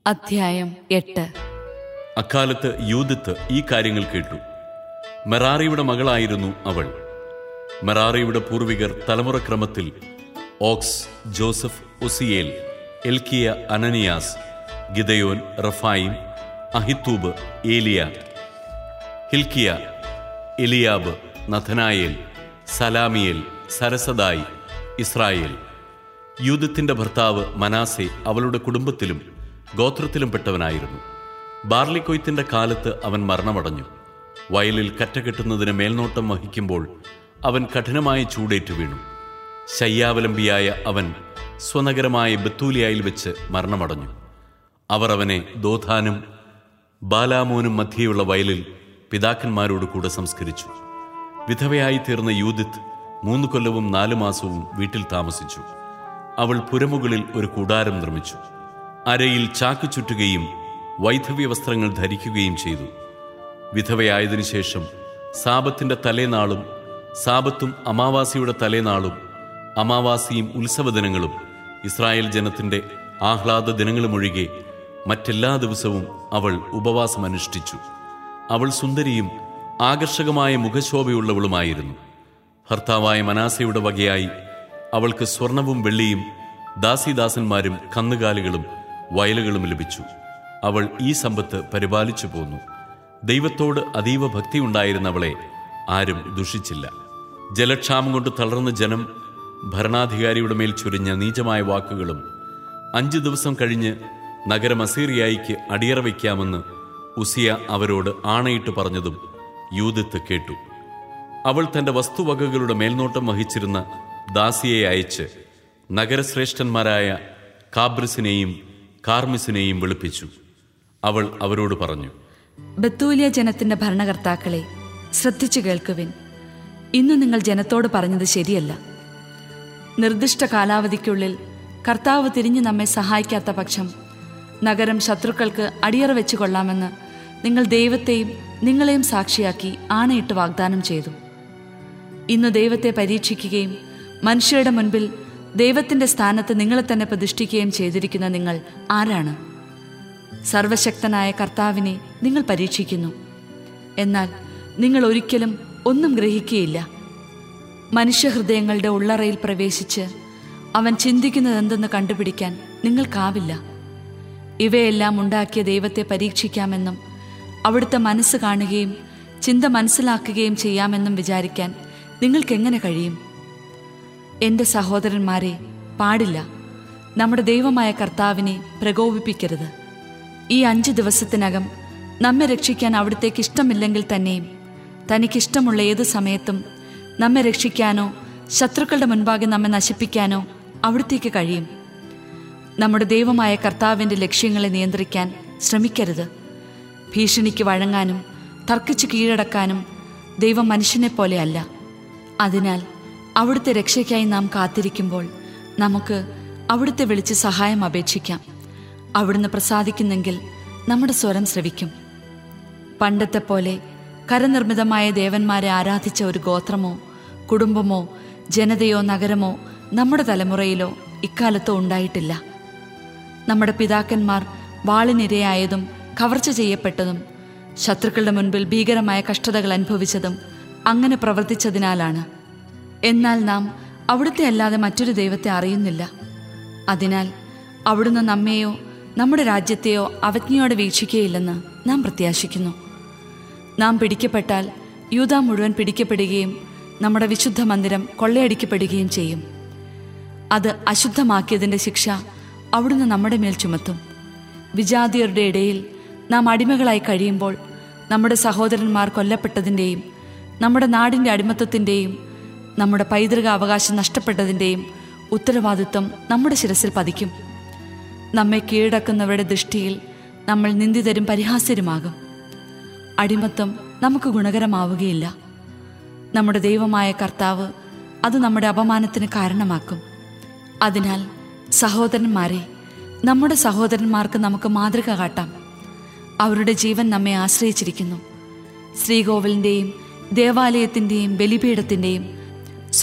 അധ്യായം എട്ട് അക്കാലത്ത് യൂതിത്ത് ഈ കാര്യങ്ങൾ കേട്ടു മെറാറിയുടെ മകളായിരുന്നു അവൾ മെറാറിയുടെ പൂർവികർ തലമുറക്രമത്തിൽ Ox Joseph Oziel Elkiah Ananias Gideon Raphaim Ahitub Eliah Hilkiah Eliab Nathanael Salamiel Sarasadai Israel യൂദത്തിന്റെ ഭർത്താവ് മനാസെ അവളുടെ കുടുംബത്തിലും ഗോത്രത്തിലും പെട്ടവനായിരുന്നു ബാർലിക്കൊയ്ത്തിന്റെ കാലത്ത് അവൻ മരണമടഞ്ഞു വയലിൽ കറ്റ കെട്ടുന്നതിന് മേൽനോട്ടം വഹിക്കുമ്പോൾ അവൻ കഠിനമായ ചൂടേറ്റു വീണു ശയ്യാവലംബിയായ അവൻ സ്വനഗരമായ ബത്തൂലിയായിൽ വെച്ച് മരണമടഞ്ഞു അവർ അവനെ ദോധാനും ബാലാമോനും മധ്യയുള്ള വയലിൽ പിതാക്കന്മാരോട് കൂടെ സംസ്കരിച്ചു വിധവയായി തീർന്ന യൂതിത്ത് മൂന്ന് കൊല്ലവും നാലു മാസവും വീട്ടിൽ താമസിച്ചു അവൾ പുരമുകളിൽ ഒരു കൂടാരം നിർമ്മിച്ചു അരയിൽ ചാക്ക് ചുറ്റുകയും വൈധവ്യ വസ്ത്രങ്ങൾ ധരിക്കുകയും ചെയ്തു വിധവയായതിനു ശേഷം സാപത്തിന്റെ തലേനാളും സാപത്തും അമാവാസിയുടെ തലേനാളും അമാവാസിയും ഉത്സവദിനങ്ങളും ഇസ്രായേൽ ജനത്തിന്റെ ആഹ്ലാദ ദിനങ്ങളുമൊഴികെ മറ്റെല്ലാ ദിവസവും അവൾ ഉപവാസം അനുഷ്ഠിച്ചു അവൾ സുന്ദരിയും ആകർഷകമായ മുഖശോഭയുള്ളവളുമായിരുന്നു ഭർത്താവായ മനാസയുടെ വകയായി അവൾക്ക് സ്വർണവും വെള്ളിയും ദാസിദാസന്മാരും കന്നുകാലികളും വയലുകളും ലഭിച്ചു അവൾ ഈ സമ്പത്ത് പരിപാലിച്ചു പോന്നു ദൈവത്തോട് അതീവ ഭക്തിയുണ്ടായിരുന്നവളെ ആരും ദുഷിച്ചില്ല ജലക്ഷാമം കൊണ്ട് തളർന്ന ജനം ഭരണാധികാരിയുടെ മേൽ ചൊരിഞ്ഞ നീചമായ വാക്കുകളും അഞ്ചു ദിവസം കഴിഞ്ഞ് നഗരം അസീറിയായിക്ക് അടിയറ വയ്ക്കാമെന്ന് ഉസിയ അവരോട് ആണയിട്ട് പറഞ്ഞതും യൂതിത്ത് കേട്ടു അവൾ തന്റെ വസ്തുവകകളുടെ മേൽനോട്ടം വഹിച്ചിരുന്ന ദാസിയെ അയച്ച് നഗരശ്രേഷ്ഠന്മാരായ കാബ്രിസിനെയും കാർമിസിനെയും വിളിപ്പിച്ചു അവൾ അവരോട് പറഞ്ഞു ബത്തൂലിയ ജനത്തിന്റെ ഭരണകർത്താക്കളെ ശ്രദ്ധിച്ചു കേൾക്കുവിൻ ഇന്ന് നിങ്ങൾ ജനത്തോട് പറഞ്ഞത് ശരിയല്ല നിർദ്ദിഷ്ട കാലാവധിക്കുള്ളിൽ കർത്താവ് തിരിഞ്ഞു നമ്മെ സഹായിക്കാത്ത പക്ഷം നഗരം ശത്രുക്കൾക്ക് അടിയറ വെച്ചു കൊള്ളാമെന്ന് നിങ്ങൾ ദൈവത്തെയും നിങ്ങളെയും സാക്ഷിയാക്കി ആണയിട്ട് വാഗ്ദാനം ചെയ്തു ഇന്ന് ദൈവത്തെ പരീക്ഷിക്കുകയും മനുഷ്യരുടെ മുൻപിൽ ദൈവത്തിന്റെ സ്ഥാനത്ത് നിങ്ങളെ തന്നെ പ്രതിഷ്ഠിക്കുകയും ചെയ്തിരിക്കുന്ന നിങ്ങൾ ആരാണ് സർവശക്തനായ കർത്താവിനെ നിങ്ങൾ പരീക്ഷിക്കുന്നു എന്നാൽ നിങ്ങൾ ഒരിക്കലും ഒന്നും ഗ്രഹിക്കുകയില്ല മനുഷ്യഹൃദയങ്ങളുടെ ഉള്ളറയിൽ പ്രവേശിച്ച് അവൻ ചിന്തിക്കുന്നതെന്തെന്ന് കണ്ടുപിടിക്കാൻ നിങ്ങൾക്കാവില്ല ഇവയെല്ലാം ഉണ്ടാക്കിയ ദൈവത്തെ പരീക്ഷിക്കാമെന്നും അവിടുത്തെ മനസ്സ് കാണുകയും ചിന്ത മനസ്സിലാക്കുകയും ചെയ്യാമെന്നും വിചാരിക്കാൻ നിങ്ങൾക്കെങ്ങനെ കഴിയും എൻ്റെ സഹോദരന്മാരെ പാടില്ല നമ്മുടെ ദൈവമായ കർത്താവിനെ പ്രകോപിപ്പിക്കരുത് ഈ അഞ്ച് ദിവസത്തിനകം നമ്മെ രക്ഷിക്കാൻ അവിടത്തേക്ക് ഇഷ്ടമില്ലെങ്കിൽ തന്നെയും തനിക്കിഷ്ടമുള്ള ഏത് സമയത്തും നമ്മെ രക്ഷിക്കാനോ ശത്രുക്കളുടെ മുൻപാകെ നമ്മെ നശിപ്പിക്കാനോ അവിടത്തേക്ക് കഴിയും നമ്മുടെ ദൈവമായ കർത്താവിൻ്റെ ലക്ഷ്യങ്ങളെ നിയന്ത്രിക്കാൻ ശ്രമിക്കരുത് ഭീഷണിക്ക് വഴങ്ങാനും തർക്കിച്ച് കീഴടക്കാനും ദൈവം മനുഷ്യനെ പോലെയല്ല അതിനാൽ അവിടുത്തെ രക്ഷയ്ക്കായി നാം കാത്തിരിക്കുമ്പോൾ നമുക്ക് അവിടുത്തെ വിളിച്ച് സഹായം അപേക്ഷിക്കാം അവിടുന്ന് പ്രസാദിക്കുന്നെങ്കിൽ നമ്മുടെ സ്വരം ശ്രവിക്കും പണ്ടത്തെ പോലെ കരനിർമ്മിതമായ ദേവന്മാരെ ആരാധിച്ച ഒരു ഗോത്രമോ കുടുംബമോ ജനതയോ നഗരമോ നമ്മുടെ തലമുറയിലോ ഇക്കാലത്തോ ഉണ്ടായിട്ടില്ല നമ്മുടെ പിതാക്കന്മാർ വാളിനിരയായതും കവർച്ച ചെയ്യപ്പെട്ടതും ശത്രുക്കളുടെ മുൻപിൽ ഭീകരമായ കഷ്ടതകൾ അനുഭവിച്ചതും അങ്ങനെ പ്രവർത്തിച്ചതിനാലാണ് എന്നാൽ നാം അവിടുത്തെ അല്ലാതെ മറ്റൊരു ദൈവത്തെ അറിയുന്നില്ല അതിനാൽ അവിടുന്ന് നമ്മെയോ നമ്മുടെ രാജ്യത്തെയോ അവജ്ഞയോടെ വീക്ഷിക്കുകയില്ലെന്ന് നാം പ്രത്യാശിക്കുന്നു നാം പിടിക്കപ്പെട്ടാൽ യൂത മുഴുവൻ പിടിക്കപ്പെടുകയും നമ്മുടെ വിശുദ്ധ മന്ദിരം കൊള്ളയടിക്കപ്പെടുകയും ചെയ്യും അത് അശുദ്ധമാക്കിയതിൻ്റെ ശിക്ഷ അവിടുന്ന് നമ്മുടെ മേൽ ചുമത്തും വിജാതിയരുടെ ഇടയിൽ നാം അടിമകളായി കഴിയുമ്പോൾ നമ്മുടെ സഹോദരന്മാർ കൊല്ലപ്പെട്ടതിൻ്റെയും നമ്മുടെ നാടിൻ്റെ അടിമത്തത്തിൻ്റെയും നമ്മുടെ പൈതൃക അവകാശം നഷ്ടപ്പെട്ടതിൻ്റെയും ഉത്തരവാദിത്വം നമ്മുടെ ശിരസിൽ പതിക്കും നമ്മെ കീഴടക്കുന്നവരുടെ ദൃഷ്ടിയിൽ നമ്മൾ നിന്ദിതരും പരിഹാസ്യരുമാകും അടിമത്തം നമുക്ക് ഗുണകരമാവുകയില്ല നമ്മുടെ ദൈവമായ കർത്താവ് അത് നമ്മുടെ അപമാനത്തിന് കാരണമാക്കും അതിനാൽ സഹോദരന്മാരെ നമ്മുടെ സഹോദരന്മാർക്ക് നമുക്ക് മാതൃക കാട്ടാം അവരുടെ ജീവൻ നമ്മെ ആശ്രയിച്ചിരിക്കുന്നു ശ്രീകോവിലിൻ്റെയും ദേവാലയത്തിൻ്റെയും ബലിപീഠത്തിൻ്റെയും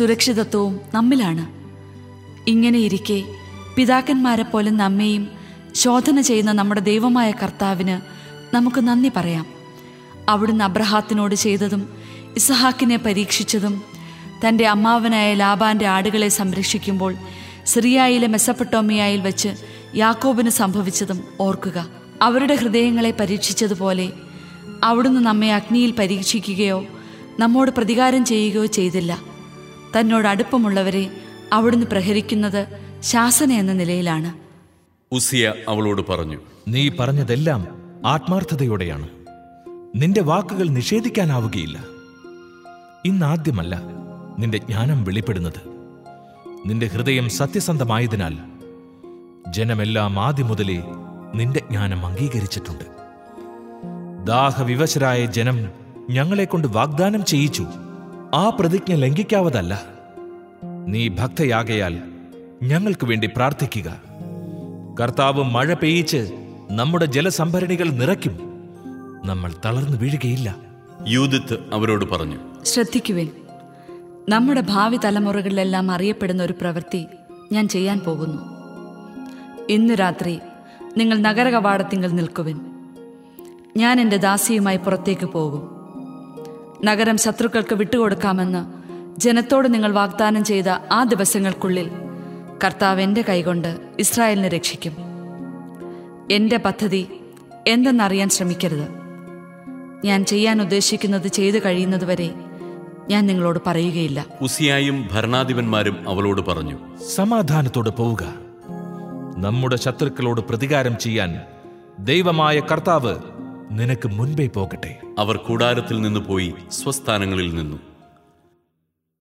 സുരക്ഷിതത്വവും നമ്മിലാണ് ഇങ്ങനെയിരിക്കെ പിതാക്കന്മാരെ പോലെ നമ്മെയും ശോധന ചെയ്യുന്ന നമ്മുടെ ദൈവമായ കർത്താവിന് നമുക്ക് നന്ദി പറയാം അവിടുന്ന് അബ്രഹാത്തിനോട് ചെയ്തതും ഇസഹാക്കിനെ പരീക്ഷിച്ചതും തൻ്റെ അമ്മാവനായ ലാബാന്റെ ആടുകളെ സംരക്ഷിക്കുമ്പോൾ സിറിയായിലെ മെസ്സപ്പട്ടോമിയായിൽ വെച്ച് യാക്കോബിന് സംഭവിച്ചതും ഓർക്കുക അവരുടെ ഹൃദയങ്ങളെ പരീക്ഷിച്ചതുപോലെ അവിടുന്ന് നമ്മെ അഗ്നിയിൽ പരീക്ഷിക്കുകയോ നമ്മോട് പ്രതികാരം ചെയ്യുകയോ ചെയ്തില്ല തന്നോട് അടുപ്പമുള്ളവരെ അവിടുന്ന് പ്രഹരിക്കുന്നത് ശാസന എന്ന നിലയിലാണ് ഉസിയ അവളോട് പറഞ്ഞു നീ പറഞ്ഞതെല്ലാം ആത്മാർത്ഥതയോടെയാണ് നിന്റെ വാക്കുകൾ നിഷേധിക്കാനാവുകയില്ല ഇന്നാദ്യമല്ല നിന്റെ ജ്ഞാനം വെളിപ്പെടുന്നത് നിന്റെ ഹൃദയം സത്യസന്ധമായതിനാൽ ജനമെല്ലാം ആദ്യം മുതലേ നിന്റെ ജ്ഞാനം അംഗീകരിച്ചിട്ടുണ്ട് ദാഹവിവശരായ ജനം ഞങ്ങളെക്കൊണ്ട് വാഗ്ദാനം ചെയ്യിച്ചു ആ പ്രതിജ്ഞ ലംഘിക്കാവതല്ല നീ ഭക്തയാകയാൽ ഞങ്ങൾക്ക് വേണ്ടി പ്രാർത്ഥിക്കുക കർത്താവ് മഴ പെയ്യിച്ച് നമ്മുടെ ജലസംഭരണികൾ നിറയ്ക്കും നമ്മൾ തളർന്നു വീഴുകയില്ല യൂതിത്ത് അവരോട് പറഞ്ഞു ശ്രദ്ധിക്കുവിൻ നമ്മുടെ ഭാവി തലമുറകളിലെല്ലാം അറിയപ്പെടുന്ന ഒരു പ്രവൃത്തി ഞാൻ ചെയ്യാൻ പോകുന്നു ഇന്ന് രാത്രി നിങ്ങൾ നഗരകവാടത്തിങ്കൽ നിൽക്കുവിൻ ഞാൻ എൻ്റെ ദാസിയുമായി പുറത്തേക്ക് പോകും നഗരം ശത്രുക്കൾക്ക് വിട്ടുകൊടുക്കാമെന്ന് ജനത്തോട് നിങ്ങൾ വാഗ്ദാനം ചെയ്ത ആ ദിവസങ്ങൾക്കുള്ളിൽ കർത്താവ് എൻ്റെ കൈകൊണ്ട് ഇസ്രായേലിനെ രക്ഷിക്കും എൻ്റെ പദ്ധതി എന്തെന്നറിയാൻ ശ്രമിക്കരുത് ഞാൻ ചെയ്യാൻ ഉദ്ദേശിക്കുന്നത് ചെയ്തു കഴിയുന്നതുവരെ ഞാൻ നിങ്ങളോട് പറയുകയില്ല ഉസിയായും ഭരണാധിപന്മാരും അവളോട് പറഞ്ഞു സമാധാനത്തോടെ പോവുക നമ്മുടെ ശത്രുക്കളോട് പ്രതികാരം ചെയ്യാൻ ദൈവമായ കർത്താവ് നിനക്ക് മുൻപേ പോകട്ടെ അവർ കൂടാരത്തിൽ നിന്ന് പോയി സ്വസ്ഥാനങ്ങളിൽ നിന്നു